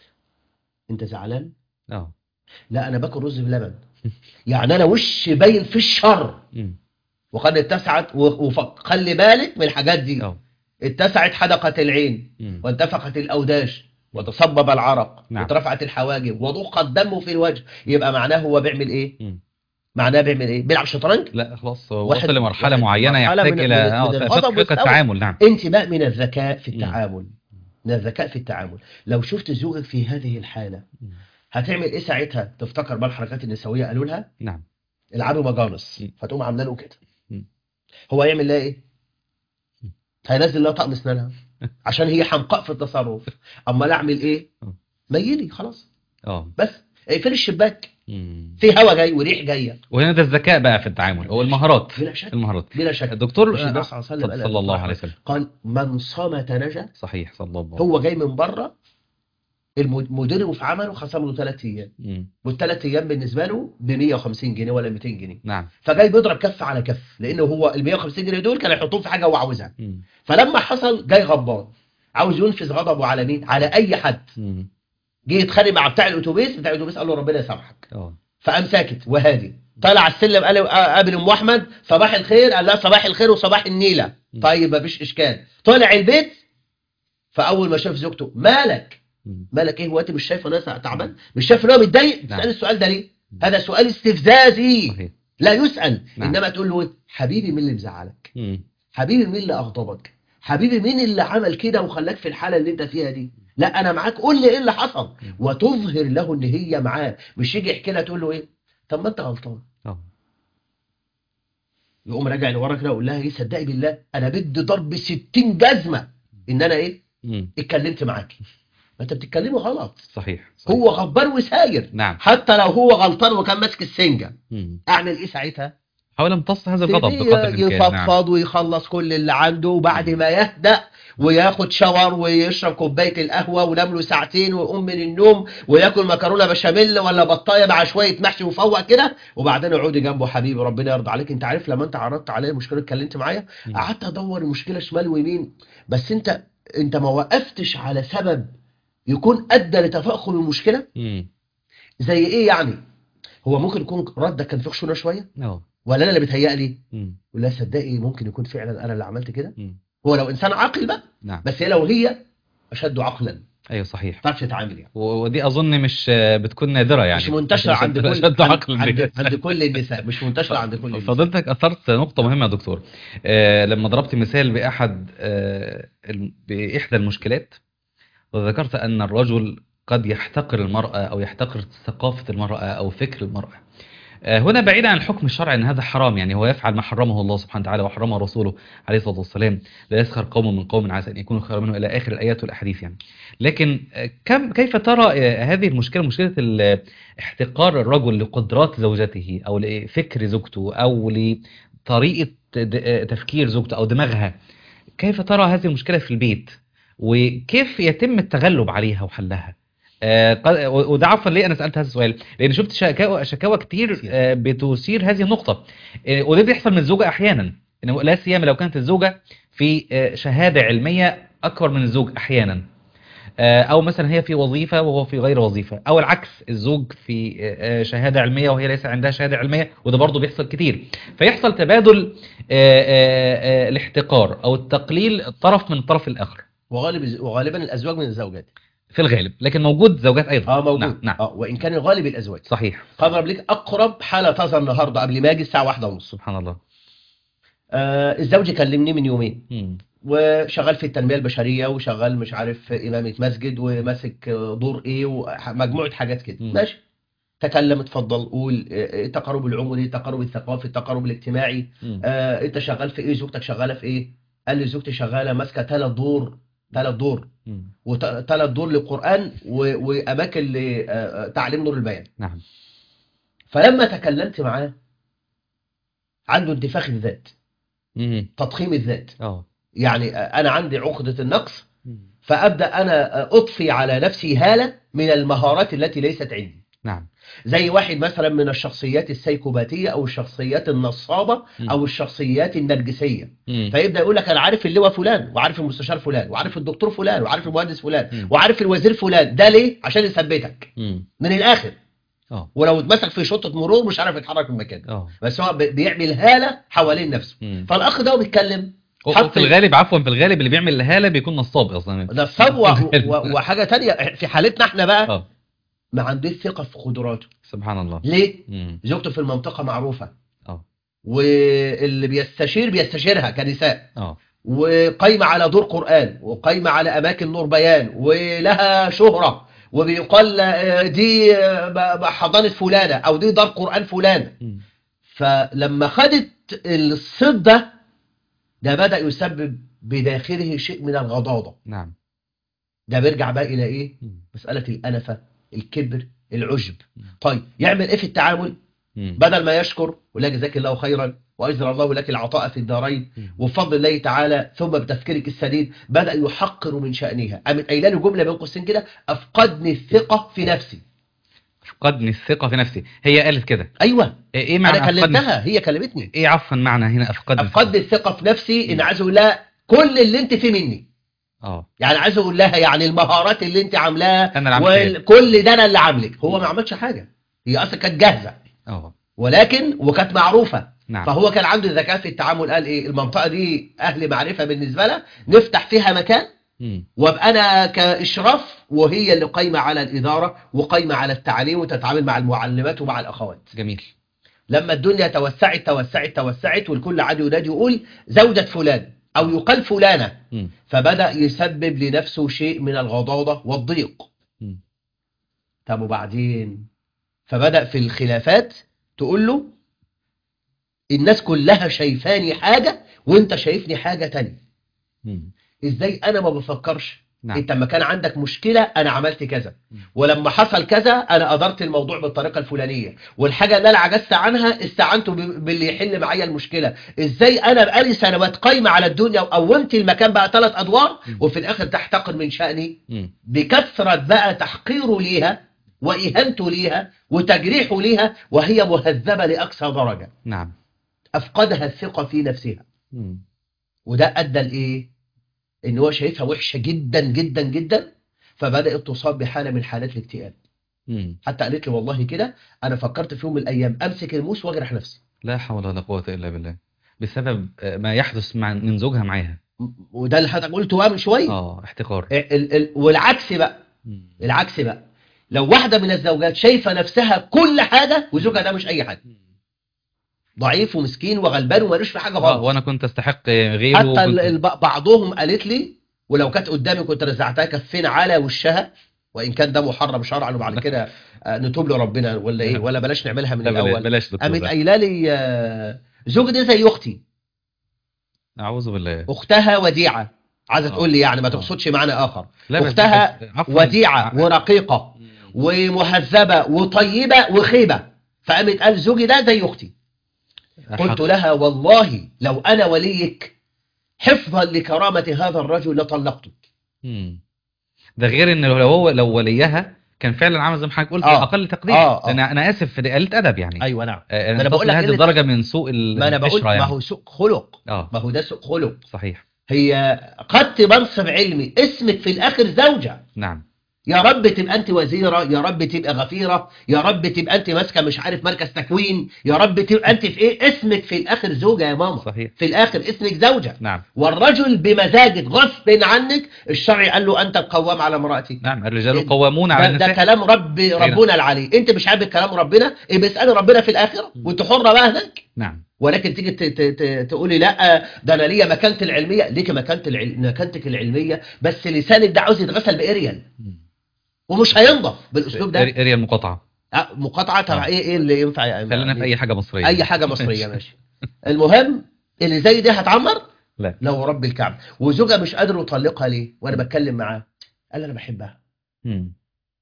انت زعلان اه لا انا باكل رز بلبن يعني انا وش باين في الشر مم. وقد اتسعت و- وف- خلي بالك من الحاجات دي اه اتسعت حدقة العين مم. وانتفخت الأوداش وتصبب العرق نعم. واترفعت الحواجب وضخ الدم في الوجه يبقى معناه هو بيعمل ايه مم. معناه بيعمل ايه بيلعب شطرنج لا خلاص هو واحد- وصل لمرحلة واحد- معينة مرحلة يحتاج من- إلى من- آه، من فقه الغضب فقه والثورة. التعامل نعم انت بقى من الذكاء في مم. التعامل من الذكاء في التعامل لو شفت زوجك في هذه الحالة مم. هتعمل ايه ساعتها تفتكر بقى الحركات النسوية قالوا لها نعم العبوا مجانس مم. فتقوم عامله له كده مم. هو هيعمل لها ايه مم. هينزل لها طقم اسنانها عشان هي حمقاء في التصرف امال اعمل ايه مم. ميلي خلاص اه بس اقفل الشباك مم. في هوا جاي وريح جايه وهنا ده الذكاء بقى في التعامل هو المهارات بلا شك المهارات بلا شك الدكتور مش النبي صلى الله عليه وسلم قال صلى الله عليه وسلم قال من صمت نجا صحيح صلى الله عليه وسلم هو جاي من بره المدير في عمله خصم له ثلاث ايام مم. والثلاث ايام بالنسبه له ب 150 جنيه ولا 200 جنيه نعم فجاي بيضرب كف على كف لانه هو ال 150 جنيه دول كان هيحطوهم في حاجه هو عاوزها مم. فلما حصل جاي غضبان عاوز ينفذ غضبه على مين على اي حد مم. جه يتخانق مع بتاع الاتوبيس بتاع الاتوبيس قال له ربنا يسامحك اه فقام ساكت وهادي طلع السلم قال قابل ام احمد صباح الخير قال لها صباح الخير وصباح النيله م. طيب مفيش اشكال طلع البيت فاول ما شاف زوجته مالك مم. مالك ايه هو انت مش شايف انا تعبان مش شايف ان هو متضايق نعم. تسال السؤال ده ليه هذا سؤال استفزازي صحيح لا يسال نعم. انما تقول له إيه؟ حبيبي مين اللي مزعلك مم. حبيبي مين اللي اغضبك حبيبي مين اللي عمل كده وخلاك في الحاله اللي انت فيها دي لا انا معاك قول لي ايه اللي حصل وتظهر له ان هي معاه مش يجي يحكي لها تقول له ايه طب ما انت غلطان اه يقوم راجع لورا كده ويقول لها ايه صدقي بالله انا بدي ضرب 60 جزمه ان انا ايه مم. اتكلمت معاكي ما انت بتتكلمي غلط صحيح صحيح. هو غبار وساير نعم حتى لو هو غلطان وكان ماسك السنجه مم. اعمل ايه ساعتها حاول امتص هذا الغضب تبتدي بقدر الامكان نعم يفضفض ويخلص كل اللي عنده وبعد ما يهدأ وياخد شاور ويشرب كوبايه القهوه ونام له ساعتين ويقوم من النوم وياكل مكرونه بشاميل ولا بطايه مع شويه محشي وفوق كده وبعدين اقعدي جنبه حبيبي ربنا يرضى عليك انت عارف لما انت عرضت عليا المشكله اتكلمت معايا مم. قعدت ادور المشكله شمال ويمين بس انت انت ما وقفتش على سبب يكون ادى لتفاقم المشكله مم. زي ايه يعني هو ممكن يكون ردك كان فيه خشونه شويه اه ولا انا اللي بيتهيألي مم. ولا صدقي ممكن يكون فعلا انا اللي عملت كده مم. هو لو انسان عاقل بقى نعم بس هي لو هي اشد عقلا ايوه صحيح ما تعرفش تتعامل يعني و- ودي اظن مش آه، بتكون نادره يعني مش منتشره عشان عند كل أشد عند, عقل عند, دي. عند كل النساء مش منتشره عند كل النساء فضلتك اثرت نقطه مهمه يا دكتور آه لما ضربت مثال باحد آه الم- باحدى المشكلات وذكرت ان الرجل قد يحتقر المراه او يحتقر ثقافه المراه او فكر المراه آه هنا بعيدا عن الحكم الشرعي ان هذا حرام يعني هو يفعل ما حرمه الله سبحانه وتعالى وحرمه رسوله عليه الصلاه والسلام لا يسخر قوم من قوم عسى ان يكونوا خيرا منه الى اخر الايات والاحاديث يعني لكن آه، كم كيف ترى آه، هذه المشكله مشكله ال- احتقار الرجل لقدرات زوجته او لفكر زوجته او لطريقه د- تفكير زوجته او دماغها كيف ترى هذه المشكله في البيت وكيف يتم التغلب عليها وحلها آه، قد- و- وده عفوا ليه انا سالت هذا السؤال لان شفت شكاوى شكاوى كتير آه، بتثير هذه النقطه آه، وده بيحصل من الزوجه احيانا إنه لا سيما لو كانت الزوجة في آه، شهادة علمية أكبر من الزوج أحيانا آه، أو مثلا هي في وظيفة وهو في غير وظيفة أو العكس الزوج في آه، آه، شهادة علمية وهي ليس عندها شهادة علمية وده برضه بيحصل كتير فيحصل تبادل آه، آه، آه، الاحتقار أو التقليل الطرف من الطرف الآخر وغالب وغالبا الازواج من الزوجات في الغالب لكن موجود زوجات أيضا اه موجود نعم, نعم. اه وان كان الغالب الازواج صحيح هضرب لك اقرب حاله تظهر النهارده قبل ما اجي الساعه واحدة ونص سبحان الله آه الزوج كلمني من يومين مم. وشغال في التنميه البشريه وشغال مش عارف امامه مسجد وماسك دور ايه ومجموعه حاجات كده مم. ماشي تكلم اتفضل قول آه، التقارب العمري التقارب الثقافي التقارب الاجتماعي مم. آه انت شغال في ايه زوجتك شغاله في ايه قال لي زوجتي شغاله ماسكه ثلاث دور ثلاث دور مم. وثلاث دور للقران و- واماكن لتعليم نور البيان نعم فلما تكلمت معاه عنده انتفاخ الذات مم. تضخيم الذات اه يعني آه، انا عندي عقده النقص مم. فابدا انا آه، اضفي على نفسي هاله من المهارات التي ليست عندي نعم زي واحد مثلا من الشخصيات السيكوباتيه او الشخصيات النصابه مم. او الشخصيات النرجسيه مم. فيبدا يقول لك انا عارف اللواء فلان وعارف المستشار فلان وعارف الدكتور فلان وعارف المهندس مم. فلان وعارف الوزير فلان ده ليه عشان يثبتك مم. من الاخر اه ولو اتمسك في شطه مرور مش عارف يتحرك من مكانه اه بس هو بي- بيعمل هاله حوالين نفسه مم. فالاخ ده هو بيتكلم و- حط- في الغالب عفوا في الغالب اللي بيعمل الهالة بيكون نصاب اصلا نصاب و... و... وحاجه تانية في حالتنا احنا بقى اه ما عندوش ثقه في قدراته سبحان الله ليه مم. زوجته في المنطقه معروفه اه واللي بيستشير بيستشيرها كنساء اه وقايمه على دور قران وقايمه على اماكن نور بيان ولها شهره وبيقال آه، دي آه، ب- ب- حضانه فلانه او دي دار قران فلانه مم. فلما خدت الصيت ده ده بدا يسبب بداخله شيء من الغضاضه نعم ده بيرجع بقى الى ايه مم. مساله الانفه الكبر العجب مم. طيب يعمل ايه في التعامل مم. بدل ما يشكر ولا جزاك الله خيرا واجزل الله لك العطاء في الدارين مم. وبفضل الله تعالى ثم بتفكيرك السديد بدا يحقر من شانها قامت قايله له جمله بين قوسين كده افقدني الثقه في نفسي فقدني الثقة في نفسي هي قالت كده ايوه ايه إيه معنى انا أفقدني كلمتها هي كلمتني ايه عفوا معنى هنا افقدني افقدني الثقه في نفسي ان عايز اقول لها كل اللي انت فيه مني اه يعني عايز اقول لها يعني المهارات اللي انت عاملاها أنا اللي عملتها. وكل ده انا اللي عاملك هو ما عملش حاجه هي اصلا كانت جاهزه اه ولكن وكانت معروفه نعم فهو كان عنده ذكاء في التعامل قال ايه المنطقه دي اهل معرفه بالنسبه لها نفتح فيها مكان مم. وابقى انا كاشراف وهي اللي قايمه على الاداره وقايمه على التعليم وتتعامل مع المعلمات ومع الاخوات جميل لما الدنيا توسعت توسعت توسعت والكل عاد ينادي يقول زوجة فلان او يقال فلانه مم. فبدا يسبب لنفسه شيء من الغضاضه والضيق مم. طب وبعدين فبدا في الخلافات تقول له الناس كلها شايفاني حاجه وانت شايفني حاجه تانية مم. ازاي انا ما بفكرش نعم انت لما كان عندك مشكله انا عملت كذا مم. ولما حصل كذا انا ادرت الموضوع بالطريقه الفلانيه والحاجه اللي انا عجزت عنها استعنت ب- باللي يحل معايا المشكله ازاي انا بقالي سنوات قايمه على الدنيا وقومت المكان بقى ثلاث ادوار مم. وفي الاخر تحتقر من شاني مم. بكثره بقى تحقيره ليها واهانته ليها وتجريحه ليها وهي مهذبه لاقصى درجه نعم افقدها الثقه في نفسها مم. وده ادى لايه ان هو شايفها وحشه جدا جدا جدا فبدات تصاب بحاله من حالات الاكتئاب مم. حتى قالت لي والله كده انا فكرت في يوم من الايام امسك الموس واجرح نفسي لا حول ولا قوة إلا بالله بسبب آه، ما يحدث مع من زوجها معاها م- وده اللي حضرتك قلته بقى من شويه اه احتقار ال- ال- والعكس بقى مم. العكس بقى لو واحده من الزوجات شايفه نفسها كل حاجه وزوجها ده مش اي حاجه ضعيف ومسكين وغلبان ومالوش في حاجه اه خالص وانا كنت استحق غيره حتى وكنت- ال- ال- بعضهم قالت لي ولو كانت قدامي كنت رزعتها كفين على وشها وان كان ده محرم شرعا وبعد كده آه، نتوب لربنا ولا ايه ولا بلاش نعملها من لا، بلا- الاول بلاش دكتور قامت لا. قايله لي آه، زوجي دي زي اختي اعوذ بالله اختها وديعه عايزه آه. تقول لي يعني ما آه. تقصدش معنى اخر لا، بس- اختها بس- عفواً. وديعه ورقيقه مم. ومهذبه وطيبه وخيبه فقامت قال زوجي ده زي اختي قلت حق. لها والله لو انا وليك حفظا لكرامه هذا الرجل لطلقته مم. ده غير ان لو هو لو وليها كان فعلا عامل زي ما حضرتك قلت آه. اقل تقدير آه، آه. انا انا اسف دي قله ادب يعني ايوه نعم آه، أنا انا بقول بقول لك هذه قلة- الدرجه من سوء ما انا بقول البشرة ما يعني هو سوء خلق اه ما هو ده سوء خلق صحيح هي قدت منصب علمي اسمك في الاخر زوجة نعم يا رب تبقى انت وزيرة يا رب تبقى غفيرة يا رب تبقى انت ماسكة مش عارف مركز تكوين يا رب تبقى انت في ايه اسمك في الاخر زوجة يا ماما صحيح في الاخر اسمك زوجة نعم والرجل بمزاجك غصب عنك الشرع قال له انت القوام على امرأتك نعم الرجال قوامون على ده, ده النساء كلام رب ربنا العلي انت مش عاجبك كلام ربنا يبقى اسالي ربنا في الاخره وانت حره بقى هناك نعم ولكن تيجي ت- ت- ت- تقولي لا ده انا ليا مكانتي العلميه ليك مكانت العل... مكانتك العلميه بس لسانك ده عاوز يتغسل باريال مم. ومش هينضف بالاسلوب ده اريا المقاطعه آه، مقاطعه تبع آه. ايه ايه اللي ينفع يا إمام؟ خلينا في اي حاجه مصريه اي حاجه مصريه ماشي المهم اللي زي دي هتعمر لا لو رب الكعبه وزوجها مش قادر يطلقها ليه وانا بتكلم معاه قال انا بحبها مم.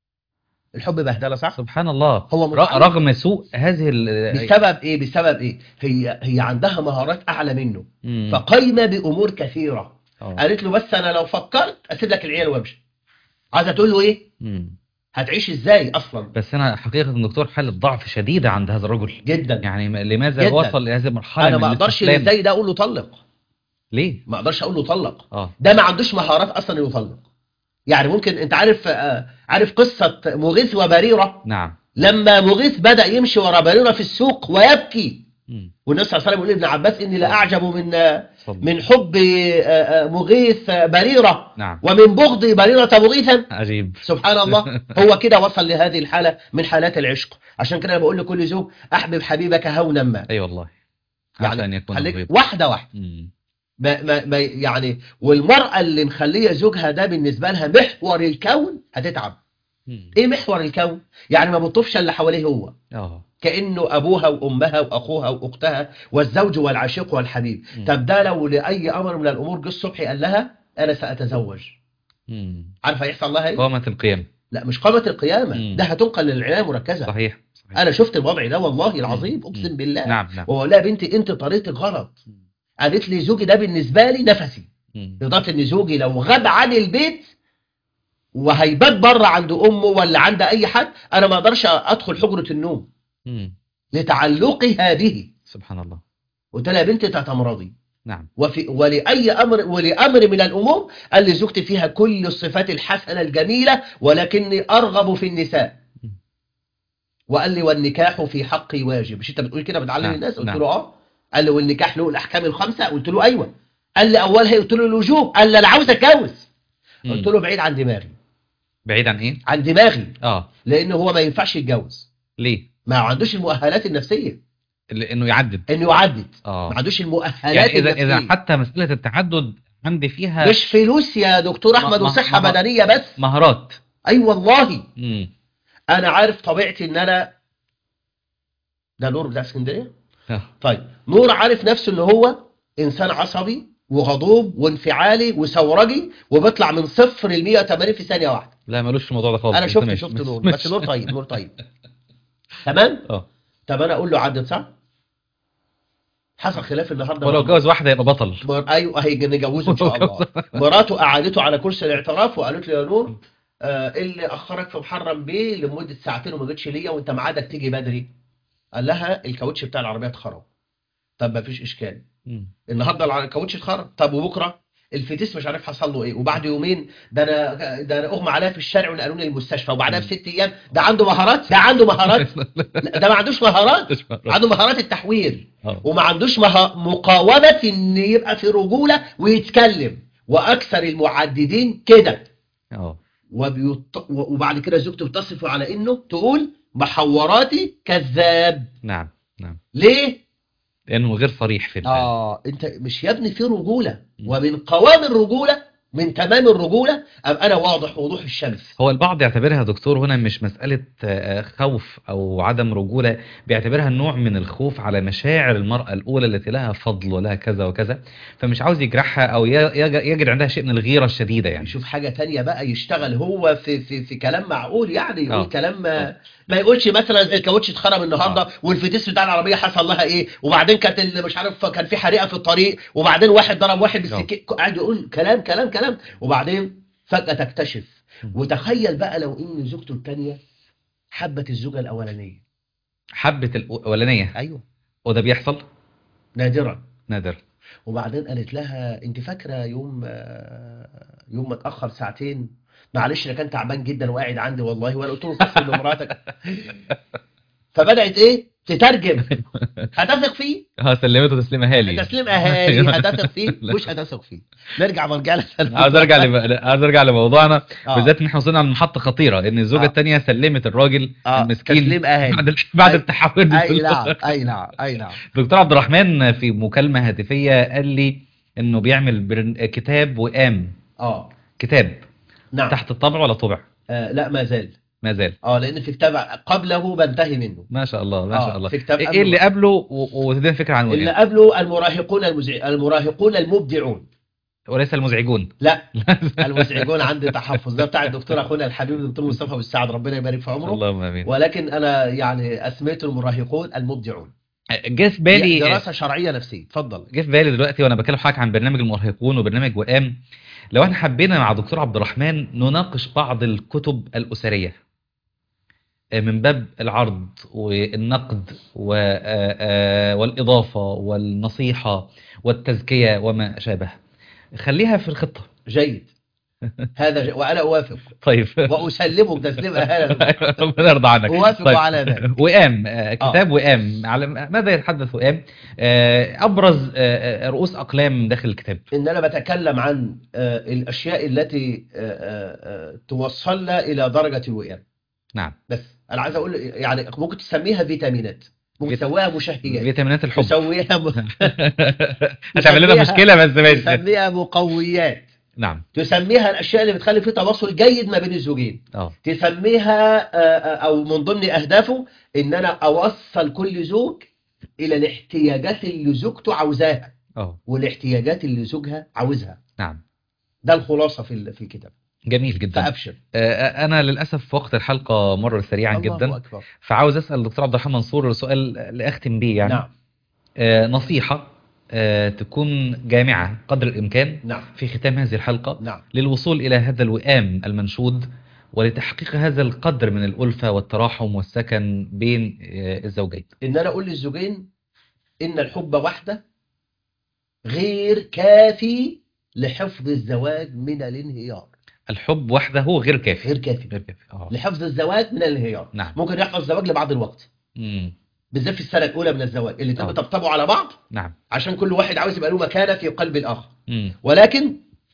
الحب بهدله صح سبحان الله هو ر- متعلق. رغم سوء هذه ال بسبب ايه بسبب ايه هي هي عندها مهارات اعلى منه مم. فقايمه بامور كثيره آه. قالت له بس انا لو فكرت اسيب لك العيال وامشي عايزه تقول له ايه مم. هتعيش ازاي اصلا بس انا حقيقه الدكتور حاله ضعف شديده عند هذا الرجل جدا يعني م- لماذا جداً. وصل لهذه المرحله انا من ما اقدرش اللي الاستسلام؟ زي ده اقول له طلق ليه ما اقدرش اقول له طلق اه ده ما عندوش مهارات اصلا انه يطلق يعني ممكن انت عارف آه، عارف قصه مغيث وبريره نعم لما مغيث بدا يمشي ورا بريره في السوق ويبكي مم. والنبي صلى الله عليه وسلم يقول لابن عباس اني لاعجب من آه، اتفضل. من حب آه، آه، مغيث آه، بريره نعم ومن بغض بريرة مغيثا عجيب سبحان الله هو كده وصل لهذه الحالة من حالات العشق عشان كده أنا بقول لكل زوج أحبب حبيبك هونا ما اي والله عشان يعني يكون خليك الغيب. واحدة واحدة مم. ما ما ما يعني والمرأة اللي مخلية زوجها ده بالنسبة لها محور الكون هتتعب مم. ايه محور الكون يعني ما بتطوفش اللي حواليه هو اه كأنه أبوها وأمها وأخوها وأختها والزوج والعشيق والحبيب مم. طب ده لو لأي أمر من الأمور جه الصبح قال لها أنا سأتزوج مم. عارفه هيحصل لها ايه؟ قامة القيام لا مش قامة القيامة مم. ده هتنقل للعناية المركزة صحيح صحيح انا شفت الوضع ده والله العظيم مم. اقسم مم. بالله نعم نعم وقال لها يا بنتي انت طريقتك غلط قالت لي زوجي ده بالنسبه لي نفسي مم. لدرجه ان زوجي لو غاب عن البيت وهيبات بره عند امه ولا عند اي حد انا ما اقدرش ادخل حجره النوم مم. لتعلقها به سبحان الله قلت لها يا بنتي تتمرضي نعم وفي ولأي أمر ولأمر من الأمور قال لي زوجتي فيها كل الصفات الحسنة الجميلة ولكني أرغب في النساء م. وقال لي والنكاح في حقي واجب مش أنت بتقول كده بتعلم نعم، الناس قلت نعم. له أه قال لي والنكاح له الأحكام الخمسة قلت له أيوه قال لي أولها قلت له الوجوب قال لي أنا عاوز أتجوز مم. قلت له بعيد عن دماغي بعيد عن ايه عن دماغي اه لأن هو ما ينفعش يتجوز ليه ما عندوش المؤهلات النفسية لانه يعدد إنه يعدد اه ما عندوش المؤهلات يعني اذا النفسية اذا حتى مساله التعدد عندي فيها مش فلوس يا دكتور ما- أحمد ما- وصحة ما- بدنية بس مهارات أي والله مم. انا عارف طبيعتي ان انا ده نور بتاع اسكندريه آه. طيب نور عارف نفسه ان هو انسان عصبي وغضوب وانفعالي وثورجي وبيطلع من صفر ل 180 في ثانيه واحده لا ملوش في الموضوع ده خالص انا بس شفت ماشي. شفت ماشي. نور ماشي. بس نور طيب نور طيب تمام اه طب انا اقول له عدد صح حصل خلاف النهارده ولو مع- اتجوز واحده يبقى بطل مر... ايوه هيجي نجوزه ان شاء الله مراته قعدته على كرسي الاعتراف وقالت له يا نور آه إيه اللي اخرك في محرم بيه لمده ساعتين وما جتش ليا وانت ميعادك تيجي بدري قال لها الكاوتش بتاع العربيه اتخرب طب ما فيش اشكال مم. النهارده الع- الكاوتش اتخرب طب وبكره الفتيس مش عارف حصل له ايه وبعد يومين ده انا ده انا اغمى عليا في الشارع ونقلوني المستشفى وبعدها بست ايام ده عنده مهارات ده عنده مهارات لا، ده ما عندوش مهارات مش مهارات. عنده مهارات التحوير آه. وما عندوش مها... مقاومة ان يبقى في رجولة ويتكلم واكثر المعددين كده اه وبيط... و- وبعد كده زوجته بتصفه على انه تقول محوراتي كذاب نعم نعم ليه لانه غير صريح في الفعل اه انت مش يا ابني في رجولة م. ومن قوام الرجولة من تمام الرجولة ابقى انا واضح وضوح الشمس هو البعض يعتبرها دكتور هنا مش مسألة آه، خوف أو عدم رجولة بيعتبرها نوع من الخوف على مشاعر المرأة الأولى التي لها فضل ولها كذا وكذا فمش عاوز يجرحها أو ي- يج- يجد عندها شيء من الغيرة الشديدة يعني يشوف حاجة تانية بقى يشتغل هو في في في كلام معقول يعني يقول آه. كلام ما, ما يقولش مثلا الكاوتش اتخرم النهارده آه. والفتيس بتاع العربية حصل لها ايه وبعدين كانت اللي مش عارف كان في حريقة في الطريق وبعدين واحد ضرب واحد بالسكين قاعد يقول كلام كلام كلام وبعدين فجأة تكتشف وتخيل بقى لو ان زوجته الثانيه حبت الزوجه الاولانيه حبة الأولانية ايوه وده بيحصل نادرا نادر وبعدين قالت لها انت فاكره يوم آه، يوم ما اتاخر ساعتين معلش انا كان تعبان جدا وقاعد عندي والله وانا قلت له اتصل بمراتك فبدات ايه تترجم هتثق فيه اه سلمته تسليمها لي تسليم اهالي هتثق فيه مش هتثق فيه نرجع مرجع عاوز ارجع لم... عاوز ارجع لموضوعنا آه. بالذات ان احنا وصلنا لمحطه خطيره ان الزوجه آه. الثانيه سلمت الراجل آه، المسكين تسليم اهالي بعد بعد أي- التحول دي اي كلها. نعم اي نعم اي نعم دكتور عبد الرحمن في مكالمه هاتفيه قال لي انه بيعمل برن... كتاب وقام اه كتاب نعم تحت الطبع ولا طبع آه لا ما زال ما زال اه لان في كتاب قبله بنتهي منه ما شاء الله ما آه، شاء الله في كتاب ايه قبله. اللي قبله و- وتدينا فكره عنه اللي إيه؟ قبله المراهقون المزع... المراهقون المبدعون وليس المزعجون لا المزعجون عندي تحفظ ده بتاع الدكتور اخونا الحبيب الدكتور مصطفى بالسعد ربنا يبارك في عمره اللهم امين ولكن انا يعني اسميته المراهقون المبدعون جه في بالي دراسه شرعيه نفسيه اتفضل جه في بالي دلوقتي وانا بكلم حضرتك عن برنامج المراهقون وبرنامج وئام لو احنا حبينا مع دكتور عبد الرحمن نناقش بعض الكتب الاسريه آه، من باب العرض والنقد و- آه، آه، والاضافه والنصيحه والتزكيه وما شابه خليها في الخطه جيد هذا ج... وانا اوافق طيب واسلمك تسليم اهلا ربنا يرضى عنك اوافق طيب. على ذلك وئام آه، كتاب وئام على ماذا يتحدث وئام آه، ابرز آه، آه، رؤوس اقلام داخل الكتاب ان انا بتكلم عن آه، الاشياء التي آه، آه، آه، توصلنا الى درجه الوئام نعم بس انا عايز اقول يعني ممكن تسميها فيتامينات ممكن فيت- تسويها مشهيات فيتامينات الحب تسويها م... هتعمل لنا نسميها- مشكله بس ماشي تسميها مقويات نعم تسميها الاشياء اللي بتخلي في تواصل جيد ما بين الزوجين اه تسميها آه، آه، او من ضمن اهدافه ان انا اوصل كل زوج الى الاحتياجات اللي زوجته عاوزاها اه والاحتياجات اللي زوجها عاوزها نعم ده الخلاصه في ال- في الكتاب جميل جدا فابشر آه، انا للاسف وقت الحلقه مر سريعا الله جدا اكبر فعاوز اسال الدكتور عبد الرحمن منصور سؤال لاختم بيه يعني نعم آه، نصيحه آه، تكون جامعه قدر الامكان نعم في ختام هذه الحلقه نعم للوصول الى هذا الوئام المنشود ولتحقيق هذا القدر من الالفه والتراحم والسكن بين آه، الزوجين ان انا اقول للزوجين ان الحب وحده غير كافي لحفظ الزواج من الانهيار الحب وحده غير كافي غير كافي غير كافي اه لحفظ الزواج من الانهيار نعم ممكن يحفظ الزواج لبعض الوقت مم. بالذات في السنه الاولى من الزواج اللي آه. بيطبطبوا على بعض نعم عشان كل واحد عاوز يبقى له مكانه في قلب الاخر مم. ولكن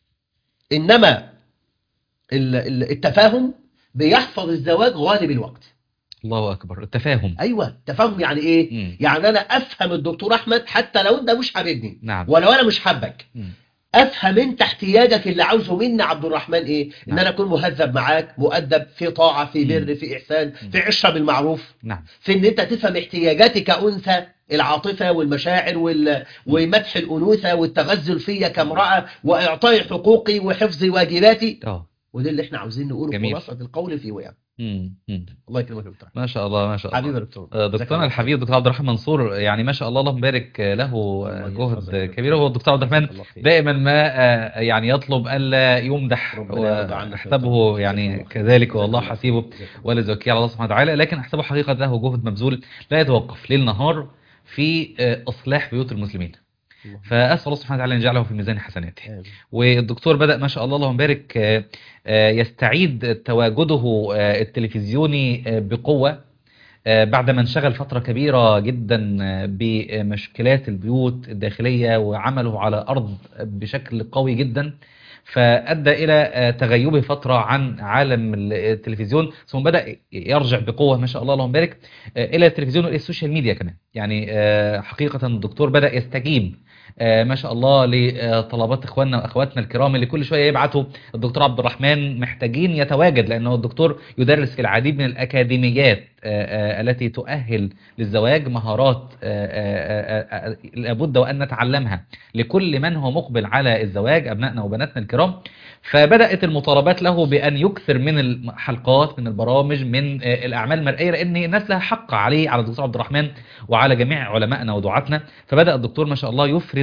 انما ال- ال- التفاهم بيحفظ الزواج غالب الوقت الله اكبر التفاهم ايوه التفاهم يعني ايه مم. يعني انا افهم الدكتور احمد حتى لو انت مش حاببني نعم ولو انا مش حابك مم. افهم انت احتياجك اللي عاوزه مني عبد الرحمن ايه ان نعم. انا اكون مهذب معاك مؤدب في طاعه في بر مم. في احسان مم. في عشره بالمعروف نعم في ان انت تفهم احتياجاتي كأنثى العاطفة والمشاعر وال... ومدح الأنوثة والتغزل فيا كامرأة وإعطاء حقوقي وحفظ واجباتي اه وده اللي احنا عاوزين نقوله جميل. خلاصة القول في وياه مم. مم. الله يكرمك يا دكتور ما شاء الله ما شاء الله حبيبي يا دكتور آه، جزاك دكتورنا الله الحبيب دكتور عبد الرحمن منصور يعني ما شاء الله اللهم بارك له الله يحفظك يا جهد دكتور. كبير هو الدكتور عبد الرحمن جزاك الله خير. دائما ما آه، يعني يطلب الا يمدح ربنا يرضى عنك يا واحسبه دكتور. يعني جزاك الله خير. كذلك جزاك والله الله حسيبه خير. جزاك الله ولا زكي على الله سبحانه وتعالى لكن احسبه حقيقه له جهد مبذول لا يتوقف ليل نهار في آه، اصلاح بيوت المسلمين الله. فاسال الله سبحانه وتعالى ان يجعله في ميزان حسناته آمين. والدكتور بدأ ما شاء الله اللهم بارك آه، آه، يستعيد تواجده آه، التلفزيوني آه، بقوة آه، بعدما انشغل فترة كبيرة جدا آه، بمشكلات البيوت الداخلية وعمله على أرض بشكل قوي جدا فأدى إلى آه، تغيبه فترة عن عالم التلفزيون ثم بدأ يرجع بقوة ما شاء الله اللهم بارك آه، إلى التلفزيون وإلى السوشيال ميديا كمان يعني آه، حقيقة الدكتور بدأ يستجيب آه، ما شاء الله لطلبات اخواننا واخواتنا الكرام اللي كل شويه يبعتوا الدكتور عبد الرحمن محتاجين يتواجد لانه الدكتور يدرس في العديد من الاكاديميات آه، آه، التي تؤهل للزواج مهارات آه، آه، آه، آه، لابد وان نتعلمها لكل من هو مقبل على الزواج ابنائنا وبناتنا الكرام فبدات المطالبات له بان يكثر من الحلقات من البرامج من آه، الاعمال المرئيه لان الناس لها حق عليه على الدكتور عبد الرحمن وعلى جميع علمائنا ودعاتنا فبدأ الدكتور ما شاء الله يفرد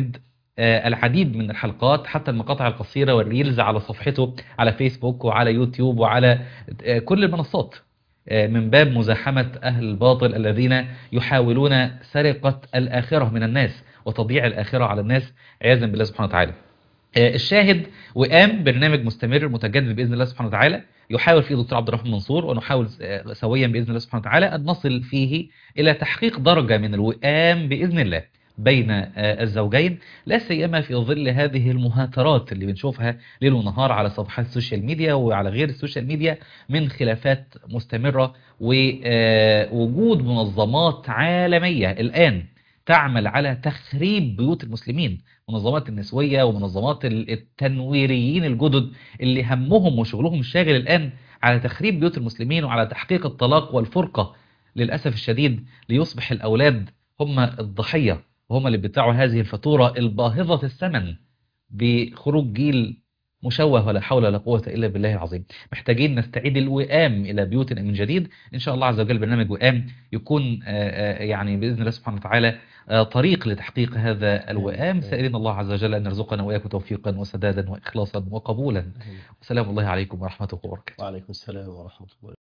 آه، العديد من الحلقات حتى المقاطع القصيرة والريلز على صفحته على فيسبوك وعلى يوتيوب وعلى آه، كل المنصات آه، من باب مزاحمة أهل الباطل الذين يحاولون سرقة الآخرة من الناس وتضييع الآخرة على الناس عياذا بالله سبحانه وتعالى آه، الشاهد وقام برنامج مستمر متجدد باذن الله سبحانه وتعالى يحاول فيه دكتور عبد الرحمن منصور ونحاول آه، سويا باذن الله سبحانه وتعالى ان نصل فيه الى تحقيق درجه من الوئام باذن الله بين آه، الزوجين لا سيما في ظل هذه المهاترات اللي بنشوفها ليل ونهار على صفحات السوشيال ميديا وعلى غير السوشيال ميديا من خلافات مستمره ووجود منظمات عالميه الان تعمل على تخريب بيوت المسلمين منظمات النسوية ومنظمات ال- التنويريين الجدد اللي همهم وشغلهم الشاغل الآن على تخريب بيوت المسلمين وعلى تحقيق الطلاق والفرقة للأسف الشديد ليصبح الأولاد هم الضحية وهم اللي بيدفعوا هذه الفاتورة الباهظة الثمن بخروج جيل مشوه ولا حول ولا قوة إلا بالله العظيم محتاجين نستعيد الوئام إلى بيوتنا من جديد إن شاء الله عز وجل برنامج وئام يكون آه، آه، يعني بإذن الله سبحانه وتعالى آه، طريق لتحقيق هذا الوئام سائلين الله عز وجل أن يرزقنا وإياكم توفيقا وسدادا وإخلاصا وقبولا وسلام الله عليكم ورحمته وبركاته وعليكم السلام ورحمة الله